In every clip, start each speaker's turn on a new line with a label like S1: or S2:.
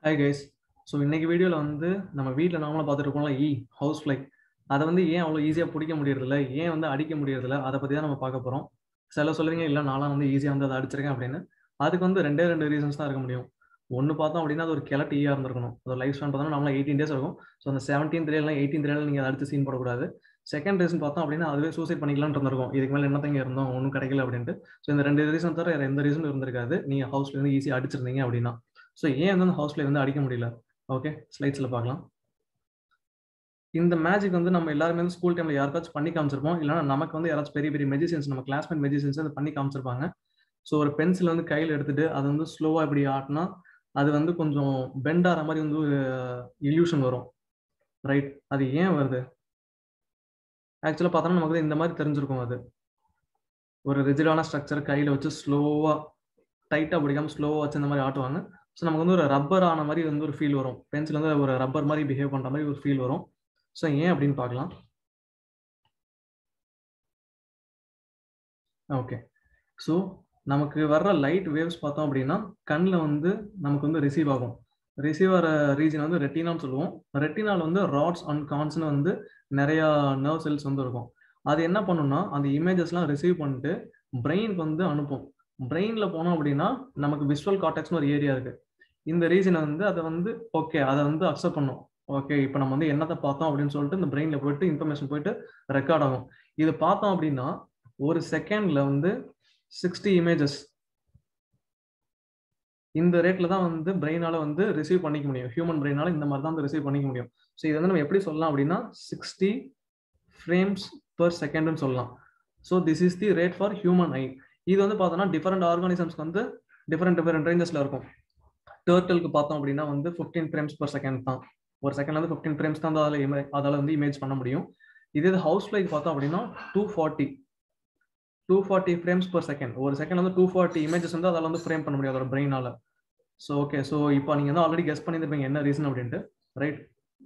S1: hi guys so இன்னைக்கு வீடியோவில் வந்து நம்ம வீட்டில் நாமளாக பார்த்துட்டு இருக்கோம்ல இ ஹவுஸ் ஃப்ளை அதை வந்து ஏன் அவ்வளோ ஈஸியாக பிடிக்க முடியறதில்ல ஏன் வந்து அடிக்க முடியறதில்ல அதை பற்றி தான் நம்ம பார்க்க போகிறோம் சில சொல்லுவீங்க இல்லை நான்லாம் வந்து ஈஸியாக வந்து அதை அடிச்சிருக்கேன் அப்படின்னு அதுக்கு வந்து ரெண்டே ரெண்டு ரீசன்ஸ் தான் இருக்க முடியும் ஒன்று பார்த்தோம் அப்படின்னா அது ஒரு கிளட்டு ஈயாக இருந்திருக்கணும் அது லைஃப் ஸ்பேன் பார்த்தோம்னா நம்மளாம் எயிட்டீன் டேஸ் இருக்கும் ஸோ அந்த செவன்டீன் த்ரீலாம் எயிட்டீன் த்ரீல நீங்கள் அதை அடிச்சு சீன் போடக்கூடாது செகண்ட் ரீசன் பார்த்தோம் அப்படின்னா அதுவே சூசைட் பண்ணிக்கலாம்னு இருந்திருக்கும் இதுக்கு மேலே என்னத்தங்க இருந்தோம் ஒன்றும் கிடைக்கல அப்படின்ட்டு ஸோ இந்த ரெண்டு ரீசன் தவிர வேறு எந்த ரீசனும் இருந்திருக்காது நீங்கள் ஹவுஸ்ல வந்து ஈஸியாக அடிச்சிருந்தீங்க அப்படின்னா ஸோ ஏன் வந்து ஹவுஸ்ல வந்து அடிக்க முடியல ஓகே ஸ்லைட்ஸில் பார்க்கலாம் இந்த மேஜிக் வந்து நம்ம எல்லாருமே வந்து ஸ்கூல் டைம்ல யாருக்காச்சும் பண்ணி காமிச்சிருப்போம் இல்லைன்னா நமக்கு வந்து யாராச்சும் பெரிய பெரிய மெஜிஷியன்ஸ் நம்ம கிளாஸ்மேட் மெஜிஷியன்ஸ் வந்து பண்ணி காமிச்சிருப்பாங்க ஸோ ஒரு பென்சில் வந்து கையில் எடுத்துட்டு அதை வந்து ஸ்லோவாக இப்படி ஆட்டினா அது வந்து கொஞ்சம் பெண்ட் ஆகிற மாதிரி வந்து ஒரு இல்யூஷன் வரும் ரைட் அது ஏன் வருது ஆக்சுவலாக பார்த்தோம்னா நமக்கு இந்த மாதிரி தெரிஞ்சிருக்கும் அது ஒரு ரிஜிடான ஸ்ட்ரக்சர் கையில் வச்சு ஸ்லோவாக டைட்டாக பிடிக்காம ஸ்லோவாக வச்சு இந்த மாதிரி ஆட்டுவாங்க ஸோ நமக்கு வந்து ஒரு ரப்பர் ஆன மாதிரி வந்து ஒரு ஃபீல் வரும் பென்சில் வந்து ஒரு ரப்பர் மாதிரி பிஹேவ் பண்ணுற மாதிரி ஒரு ஃபீல் வரும் ஸோ ஏன் அப்படின்னு பார்க்கலாம் ஓகே ஸோ நமக்கு வர்ற லைட் வேவ்ஸ் பார்த்தோம் அப்படின்னா கண்ணில் வந்து நமக்கு வந்து ரிசீவ் ஆகும் ரிசீவ் ஆகிற ரீஜன் வந்து ரெட்டினான்னு சொல்லுவோம் ரெட்டினால் வந்து ராட்ஸ் அண்ட் கான்ஸ்னு வந்து நிறையா நர்வ் செல்ஸ் வந்து இருக்கும் அது என்ன பண்ணுன்னா அந்த இமேஜஸ்லாம் ரிசீவ் பண்ணிட்டு பிரெயினுக்கு வந்து அனுப்பும் பிரெயினில் போனோம் அப்படின்னா நமக்கு விஷுவல் காட்டெக்ஸ்னு ஒரு ஏரியா இருக்கு இந்த ரீசனை வந்து அதை வந்து ஓகே அதை வந்து அக்செப்ட் பண்ணும் ஓகே இப்போ நம்ம வந்து என்னத்தை பார்த்தோம் அப்படின்னு சொல்லிட்டு இந்த பிரெயினில் போயிட்டு இன்ஃபர்மேஷன் போயிட்டு ரெக்கார்ட் ஆகும் இது பார்த்தோம் அப்படின்னா ஒரு செகண்ட்ல வந்து சிக்ஸ்டி இமேஜஸ் இந்த ரேட்ல தான் வந்து பிரெயினால வந்து ரிசீவ் பண்ணிக்க முடியும் ஹியூமன் பிரெயினால இந்த மாதிரி தான் வந்து ரிசீவ் பண்ணிக்க முடியும் ஸோ இதை வந்து நம்ம எப்படி சொல்லலாம் அப்படின்னா சிக்ஸ்டி ஃப்ரேம்ஸ் பர் செகண்ட்னு சொல்லலாம் so this is the rate for human eye இது வந்து பார்த்தோம்னா டிஃப்ரெண்ட் ஆர்கானிசம்ஸ்க்கு வந்து டிஃப்ரெண்ட் டிஃப்ரெண்ட் ரேஞ்சஸ்ல இருக்கும் டேர்ட்டலுக்கு பார்த்தோம் அப்படின்னா வந்து ஃபிஃப்டீன் ஃப்ரேம்ஸ் பர் செகண்ட் தான் ஒரு செகண்ட் வந்து ஃபிஃப்டீன் ஃப்ரேம்ஸ் தான் அதில் இமே அதில் வந்து இமேஜ் பண்ண முடியும் இதே இது ஹவுஸ் ஃப்ளைக்கு பார்த்தோம் அப்படின்னா two forty two forty frames per second ஒரு செகண்ட் வந்து டூ ஃபார்ட்டி இமேஜஸ் வந்து அதில் வந்து ஃப்ரேம் பண்ண முடியும் அதோட பிரெயினால ஸோ ஓகே ஸோ இப்போ நீங்கள் வந்து ஆல்ரெடி கெஸ் பண்ணியிருப்பீங்க என்ன ரீசன் அப்படின்ட்டு ரைட்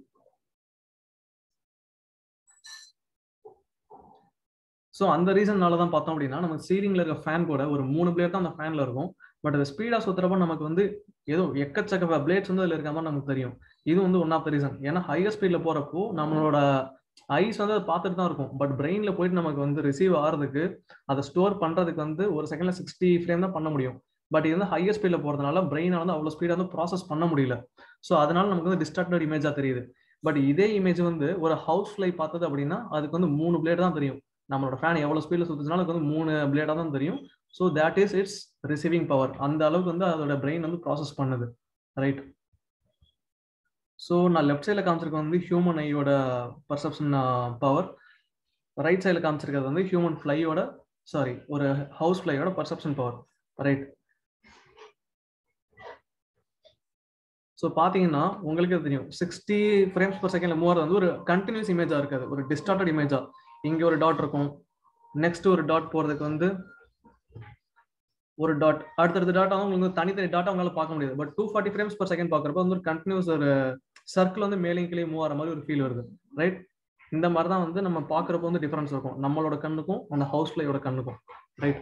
S1: ஸோ அந்த ரீசன்னால தான் பார்த்தோம் அப்படின்னா நம்ம சீலிங்ல இருக்க ஃபேன் கூட ஒரு மூணு பிளேட் தான் அந்த ஃபேன்ல இருக்கும் பட் அது ஸ்பீடா சுத்துறப்ப நமக்கு வந்து ஏதோ எக்கச்சக்க பிளேட்ஸ் வந்து அதில் இருக்க மாதிரி நமக்கு தெரியும் இது வந்து ஒன் ஆஃப் த ரீசன் ஏன்னா ஹையர் ஸ்பீட்ல போறப்போ நம்மளோட ஐஸ் வந்து அதை பார்த்துட்டு தான் இருக்கும் பட் பிரெயின்ல போயிட்டு நமக்கு வந்து ரிசீவ் ஆகிறதுக்கு அதை ஸ்டோர் பண்றதுக்கு வந்து ஒரு செகண்ட்ல சிக்ஸ்டி ஃப்ரேம் தான் பண்ண முடியும் பட் இது வந்து ஹையர் ஸ்பீட்ல போறதுனால பிரெயினை வந்து அவ்வளோ ஸ்பீடாக வந்து ப்ராசஸ் பண்ண முடியல ஸோ அதனால நமக்கு வந்து டிஸ்ட்ராக்டட் இமேஜா தெரியுது பட் இதே இமேஜ் வந்து ஒரு ஹவுஸ் ஃப்ளை பார்த்தது அப்படின்னா அதுக்கு வந்து மூணு பிளேட் தான் தெரியும் நம்மளோட ஃபேன் எவ்வளோ ஸ்பீடில் சுற்றுச்சுனாலும் அதுக்கு வந்து மூணு பிளேடாக தான் தெரியும் so that is it's receiving power அந்த அளவுக்கு வந்து அதோட பிரெயின் வந்து ப்ராசஸ் பண்ணுது ரைட் ஸோ நான் லெஃப்ட் சைடில் காமிச்சிருக்க வந்து ஹியூமன் ஐயோட பர்செப்ஷன் பவர் ரைட் சைடில் காமிச்சிருக்கிறது வந்து ஹியூமன் ஃப்ளையோட சாரி ஒரு ஹவுஸ் ஃப்ளையோட பர்செப்ஷன் பவர் ரைட் ஸோ பார்த்தீங்கன்னா உங்களுக்கே தெரியும் சிக்ஸ்டி ஃப்ரேம்ஸ் பர் செகண்ட்ல மூவர் வந்து ஒரு கண்டினியூஸ் இமேஜாக இருக்காது ஒரு டிஸ்டார்டட் இமேஜா இங்கே ஒரு டாட் இருக்கும் நெக்ஸ்ட் ஒரு டாட் போகிறதுக்கு வந்து ஒரு டாட் அடுத்தடுத்த டாட் வந்து உங்களுக்கு தனித்தனி டாட்டா உங்களால பார்க்க முடியாது but two forty frames per second பார்க்குறப்ப வந்து ஒரு கண்டினியூஸ் ஒரு சர்க்கிள் வந்து மேலே கீழே மூவ் ஆகிற மாதிரி ஒரு ஃபீல் வருது ரைட் இந்த மாதிரி தான் வந்து நம்ம பார்க்குறப்ப வந்து டிஃபரன்ஸ் இருக்கும் நம்மளோட கண்ணுக்கும் அந்த ஹவுஸ் ஃப்ளையோட கண்ணுக்கும் ரைட்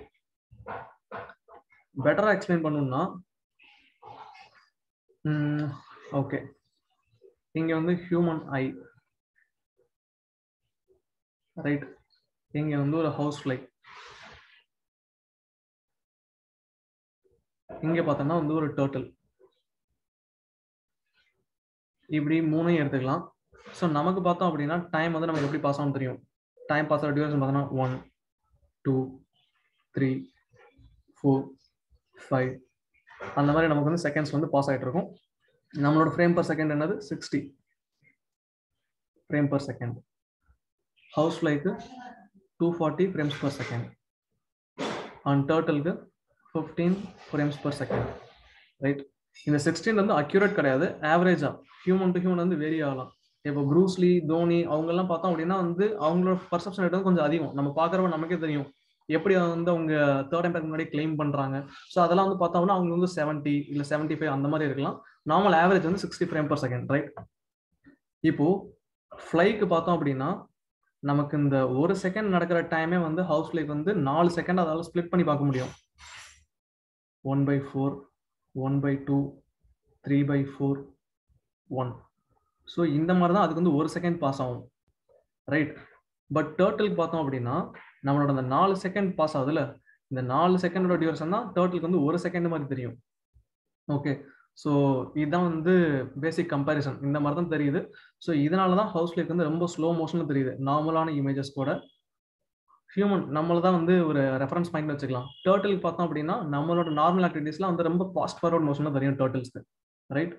S1: பெட்டரா எக்ஸ்பிளைன் பண்ணணும்னா ஓகே இங்க வந்து ஹியூமன் ஐ ரைட் இங்க வந்து ஒரு ஹவுஸ் ஃப்ளை இங்க பார்த்தோம்னா வந்து ஒரு டோட்டல் இப்படி மூணையும் எடுத்துக்கலாம் ஸோ நமக்கு பார்த்தோம் அப்படின்னா டைம் வந்து நமக்கு எப்படி பாஸ் ஆகும் தெரியும் டைம் பாஸ் ஆகிற டியூரேஷன் பார்த்தோம்னா one two three four five அந்த மாதிரி நமக்கு வந்து செகண்ட்ஸ் வந்து பாஸ் ஆகிட்டு இருக்கும் நம்மளோட ஃப்ரேம் பர் செகண்ட் என்னது sixty frame per second house ஃப்ளைக்கு two forty frames per second and டேர்ட்டலுக்கு fifteen frames per second right இந்த சிக்ஸ்டீன் வந்து அக்யூரேட் கிடையாது ஆவரேஜா ஹியூமன் டு ஹியூமன் வந்து வேரி ஆகலாம் இப்போ ப்ரூஸ்லி தோனி அவங்கெல்லாம் பார்த்தோம் அப்படின்னா வந்து அவங்களோட பர்செப்ஷன் ரேட் வந்து கொஞ்சம் அதிகம் நம்ம பார்க்குறப்ப நமக்கே தெரியும் எப்படி வந்து அவங்க தேர்ட் எம்பேக் முன்னாடி கிளைம் பண்றாங்க ஸோ அதெல்லாம் வந்து பார்த்தோம்னா அவங்க வந்து செவன்ட்டி இல்லை செவன்ட்டி ஃபைவ் அந்த மாதிரி இருக்கலாம் நார்மல் ஆவரேஜ் வந்து sixty frame per second right இப்போ ஃப்ளைக்கு பார்த்தோம் அப்படின்னா நமக்கு இந்த ஒரு செகண்ட் நடக்கிற டைமே வந்து ஹவுஸ் ஃப்ளைக்கு வந்து நாலு செகண்ட் அதால ஸ்ப்ளிட் பண்ணி பார்க்க முடியும் one by four one by two three by four one so இந்த மாதிரி தான் அதுக்கு வந்து ஒரு செகண்ட் பாஸ் ஆகும் ரைட் பட் டேர்ட்டிலுக்கு பார்த்தோம் அப்படின்னா நம்மளோட அந்த நாலு செகண்ட் பாஸ் ஆகுதுல இந்த நாலு செகண்டோட டியூரேஷன் தான் டேர்ட்டிலுக்கு வந்து ஒரு செகண்ட் மாதிரி தெரியும் ஓகே ஸோ இதுதான் வந்து பேசிக் கம்பேரிசன் இந்த மாதிரி தான் தெரியுது ஸோ இதனால தான் ஹவுஸ் லைக் வந்து ரொம்ப ஸ்லோ மோஷனில் தெரியுது நார்மலான இமேஜஸ் கூட ஹியூமன் நம்மள தான் வந்து ஒரு ரெஃபரன்ஸ் பாயிண்ட் வச்சுக்கலாம் டேர்ட்டிலுக்கு பார்த்தோம் அப்படின்னா நம்மளோட நார்மல் ஆக்டிவிட்டீஸ்லாம் வந்து ரொம்ப ஃபாஸ்ட் ஃபார்வர்ட் மோஷனில் தெரியும் டேர்ட்டில்ஸ்க்கு ரைட்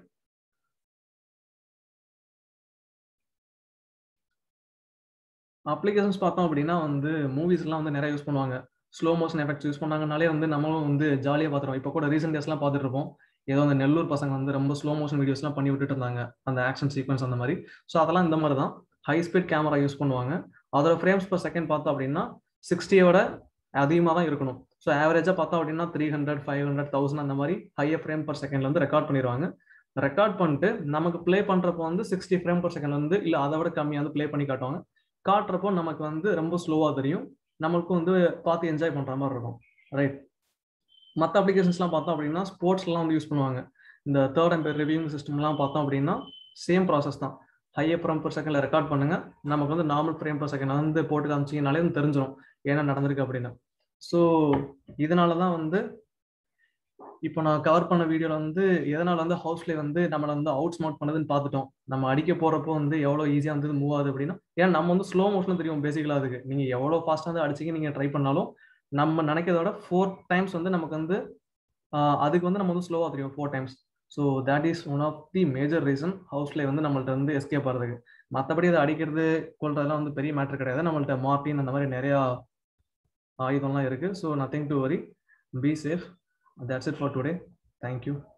S1: அப்ளிகேஷன்ஸ் பார்த்தோம் அப்படின்னா வந்து மூவிஸ்லாம் வந்து நிறைய யூஸ் பண்ணுவாங்க ஸ்லோ மோஷன் எஃபெக்ட்ஸ் யூஸ் பண்ணாங்கனாலே வந்து நம்மளும் வந்து ஜாலியாக பார்த்துருவோம் இப்போ கூட ரீசெண்ட் டேஸ்லாம் பார்த்துட்டு இருப்போம் ஏதோ அந்த நெல்லூர் பசங்க வந்து ரொம்ப ஸ்லோ மோஷன் வீடியோஸ்லாம் பண்ணி விட்டுட்டு இருந்தாங்க அந்த ஆக்ஷன் சீக்வன்ஸ் அந்த மாதிரி ஸோ அதெல்லாம் இந்த மாதிரி தான் ஹை ஸ்பீட் கேமரா யூஸ் பண்ணுவாங்க அதோட ஃப்ரேம்ஸ் பர் செகண்ட் பார்த்தோம் அப்படின்னா சிக்ஸ்டியோட அதிகமாக தான் இருக்கணும் ஸோ ஆவரேஜாக பார்த்தோம் அப்படின்னா three hundred five hundred thousand அந்த மாதிரி ஹையர் ஃப்ரேம் பர் செகண்ட்ல வந்து ரெக்கார்ட் பண்ணிடுவாங்க ரெக்கார்ட் பண்ணிட்டு நமக்கு ப்ளே பண்ணுறப்போ வந்து சிக்ஸ்டி ஃப்ரேம் பர் செகண்ட் வந்து இல்லை அதை விட கம்மியாக வந்து ப்ளே பண்ணி காட்டுவாங்க காட்டுறப்போ நமக்கு வந்து ரொம்ப ஸ்லோவாக தெரியும் நம்மளுக்கும் வந்து பார்த்து என்ஜாய் பண்ணுற மாதிரி இருக்கும் ரைட் மற்ற அப்ளிகேஷன்ஸ்லாம் பார்த்தோம் அப்படின்னா ஸ்போர்ட்ஸ்லாம் வந்து யூஸ் பண்ணுவாங்க இந்த தேர்ட் அண்ட் ரிவியூங் சிஸ்டம்லாம் பார்த்தோம் அப்படின்னா சேம் ப்ராசஸ் தான் ஹையர் ஃப்ரேம் பர் செகண்ட்ல ரெக்கார்ட் பண்ணுங்க நமக்கு வந்து நார்மல் ஃப்ரேம் பர் செகண்ட் வந்து போட்டு காமிச்சிங்கனாலே தெரிஞ்சிடும் என்ன நடந்திருக்கு அப்படின்னு ஸோ இதனால தான் வந்து இப்போ நான் கவர் பண்ண வீடியோவில் வந்து எதனால வந்து ஹவுஸ்ல வந்து நம்மளை வந்து அவுட் ஸ்மார்ட் பண்ணதுன்னு பார்த்துட்டோம் நம்ம அடிக்க போறப்போ வந்து எவ்வளோ ஈஸியாக வந்து மூவ் ஆகுது அப்படின்னா ஏன்னா நம்ம வந்து ஸ்லோ மோஷன் தெரியும் பேசிக்கலாக அதுக்கு நீங்கள் எவ்வளோ ஃபாஸ்ட்டாக வந்து அடிச்சிங்க நீங்கள் ட்ரை பண்ணாலும் நம்ம நினைக்கிறதோட ஃபோர் டைம்ஸ் வந்து நமக்கு வந்து அதுக்கு வந்து நம்ம வந்து ஸ்லோவாக தெரியும் four times so that is one of the major reason ஹவுஸ்ல வந்து நம்மள்ட்ட வந்து எஸ்கேப் ஆகிறதுக்கு மற்றபடி அதை அடிக்கிறது கொள்றதெல்லாம் வந்து பெரிய மேட்ரு கிடையாது நம்மள்ட்ட மார்டின் அந்த மாதிரி நிறையா ஆயுதம்லாம் இருக்குது so nothing to worry be safe that's it for today thank you